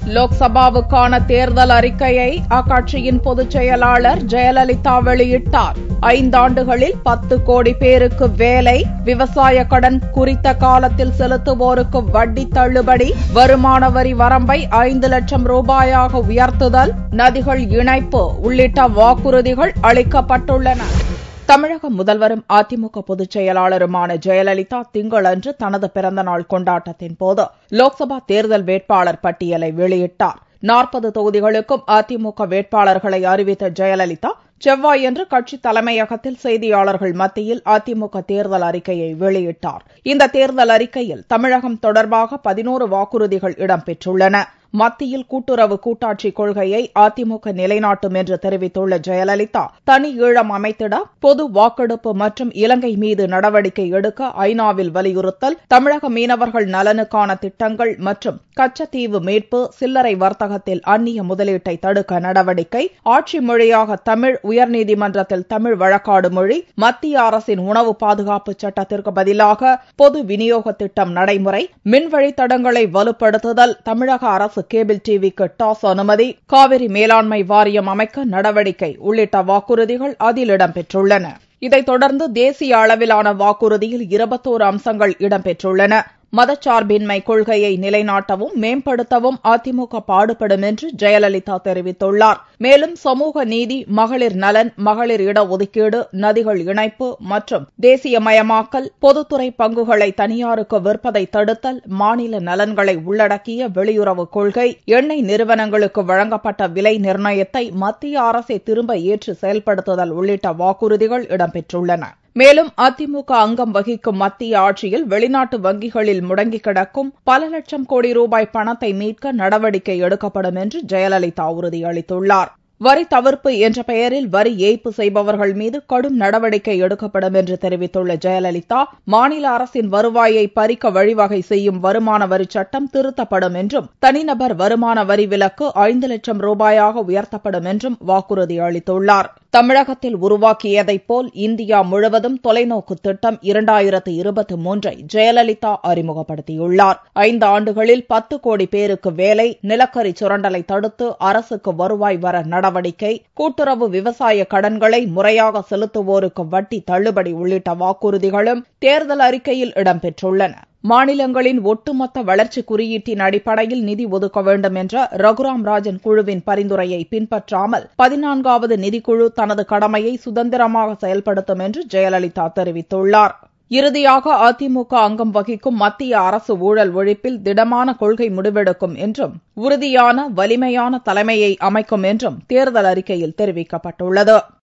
லோக்சபாவுக்கான தேர்தல் அறிக்கையை அக்கட்சியின் பொதுச் செயலாளர் ஜெயலலிதா வெளியிட்டார் ஐந்தாண்டுகளில் பத்து கோடி பேருக்கு வேலை விவசாய கடன் குறித்த காலத்தில் செலுத்துவோருக்கு வட்டி தள்ளுபடி வருமான வரி வரம்பை ஐந்து லட்சம் ரூபாயாக உயர்த்துதல் நதிகள் இணைப்பு உள்ளிட்ட வாக்குறுதிகள் அளிக்கப்பட்டுள்ளன தமிழக முதல்வரும் அதிமுக பொதுச் செயலாளருமான ஜெயலலிதா திங்களன்று தனது பிறந்தநாள் கொண்டாட்டத்தின் போது லோக்சபா தேர்தல் வேட்பாளர் பட்டியலை வெளியிட்டார் நாற்பது தொகுதிகளுக்கும் அதிமுக வேட்பாளர்களை அறிவித்த ஜெயலலிதா செவ்வாயன்று கட்சி தலைமையகத்தில் செய்தியாளர்கள் மத்தியில் அதிமுக தேர்தல் அறிக்கையை வெளியிட்டார் இந்த தேர்தல் அறிக்கையில் தமிழகம் தொடர்பாக பதினோரு வாக்குறுதிகள் இடம்பெற்றுள்ளன மத்தியில் கூட்டுறவு கூட்டாட்சி கொள்கையை அதிமுக நிலைநாட்டும் என்று தெரிவித்துள்ள ஜெயலலிதா தனி ஈழம் அமைத்திட பொது வாக்கெடுப்பு மற்றும் இலங்கை மீது நடவடிக்கை எடுக்க ஐநாவில் வலியுறுத்தல் தமிழக மீனவர்கள் நலனுக்கான திட்டங்கள் மற்றும் கச்சத்தீவு மீட்பு சில்லறை வர்த்தகத்தில் அந்நிய முதலீட்டை தடுக்க நடவடிக்கை ஆட்சி மொழியாக தமிழ் உயர்நீதிமன்றத்தில் தமிழ் வழக்காடு மொழி மத்திய அரசின் உணவு பாதுகாப்பு சட்டத்திற்கு பதிலாக பொது விநியோக திட்டம் நடைமுறை மின்வழித்தடங்களை வலுப்படுத்துதல் தமிழக அரசு கேபிள் டிவிக்கு டாஸ் அனுமதி காவிரி மேலாண்மை வாரியம் அமைக்க நடவடிக்கை உள்ளிட்ட வாக்குறுதிகள் அதில் இடம்பெற்றுள்ளன இதைத் தொடர்ந்து தேசிய அளவிலான வாக்குறுதியில் இருபத்தோரு அம்சங்கள் இடம்பெற்றுள்ளன மதச்சார்பின்மை கொள்கையை நிலைநாட்டவும் மேம்படுத்தவும் அதிமுக பாடுபடும் என்று ஜெயலலிதா தெரிவித்துள்ளார் மேலும் சமூக நீதி மகளிர் நலன் மகளிர் இடஒதுக்கீடு நதிகள் இணைப்பு மற்றும் தேசியமயமாக்கல் பொதுத்துறை பங்குகளை தனியாருக்கு விற்பதை தடுத்தல் மாநில நலன்களை உள்ளடக்கிய வெளியுறவு கொள்கை எண்ணெய் நிறுவனங்களுக்கு வழங்கப்பட்ட விலை நிர்ணயத்தை மத்திய அரசே திரும்ப ஏற்று செயல்படுத்துதல் உள்ளிட்ட வாக்குறுதிகள் இடம்பெற்றுள்ளன மேலும் அதிமுக அங்கம் வகிக்கும் மத்திய ஆட்சியில் வெளிநாட்டு வங்கிகளில் முடங்கி கிடக்கும் பல லட்சம் கோடி ரூபாய் பணத்தை மீட்க நடவடிக்கை எடுக்கப்படும் என்று ஜெயலலிதா உறுதியளித்துள்ளார் வரி தவிர்ப்பு என்ற பெயரில் வரி ஏய்ப்பு செய்பவர்கள் மீது கடும் நடவடிக்கை எடுக்கப்படும் என்று தெரிவித்துள்ள ஜெயலலிதா மாநில அரசின் வருவாயை பறிக்க வழிவகை செய்யும் வருமான வரி சட்டம் திருத்தப்படும் என்றும் தனிநபர் வருமான வரி விலக்கு ஐந்து லட்சம் ரூபாயாக உயர்த்தப்படும் என்றும் வாக்குறுதி அளித்துள்ளார் தமிழகத்தில் உருவாக்கியதைப் போல் இந்தியா முழுவதும் தொலைநோக்கு திட்டம் இரண்டாயிரத்து இருபத்தி மூன்றை ஜெயலலிதா அறிமுகப்படுத்தியுள்ளார் ஐந்து ஆண்டுகளில் பத்து கோடி பேருக்கு வேலை நிலக்கரி சுரண்டலை தடுத்து அரசுக்கு வருவாய் வர நடவடிக்கை கூட்டுறவு விவசாய கடன்களை முறையாக செலுத்துவோருக்கு வட்டி தள்ளுபடி உள்ளிட்ட வாக்குறுதிகளும் தேர்தல் அறிக்கையில் இடம்பெற்றுள்ளன மாநிலங்களின் ஒட்டுமொத்த வளர்ச்சி குறியீட்டின் அடிப்படையில் நிதி ஒதுக்க வேண்டும் என்ற ரகுராம் ராஜன் குழுவின் பரிந்துரையை பின்பற்றாமல் பதினான்காவது நிதிக்குழு தனது கடமையை சுதந்திரமாக செயல்படுத்தும் என்று ஜெயலலிதா தெரிவித்துள்ளார் இறுதியாக அதிமுக அங்கம் வகிக்கும் மத்திய அரசு ஊழல் ஒழிப்பில் திடமான கொள்கை முடிவெடுக்கும் என்றும் உறுதியான வலிமையான தலைமையை அமைக்கும் என்றும் தேர்தல் அறிக்கையில் தெரிவிக்கப்பட்டுள்ளது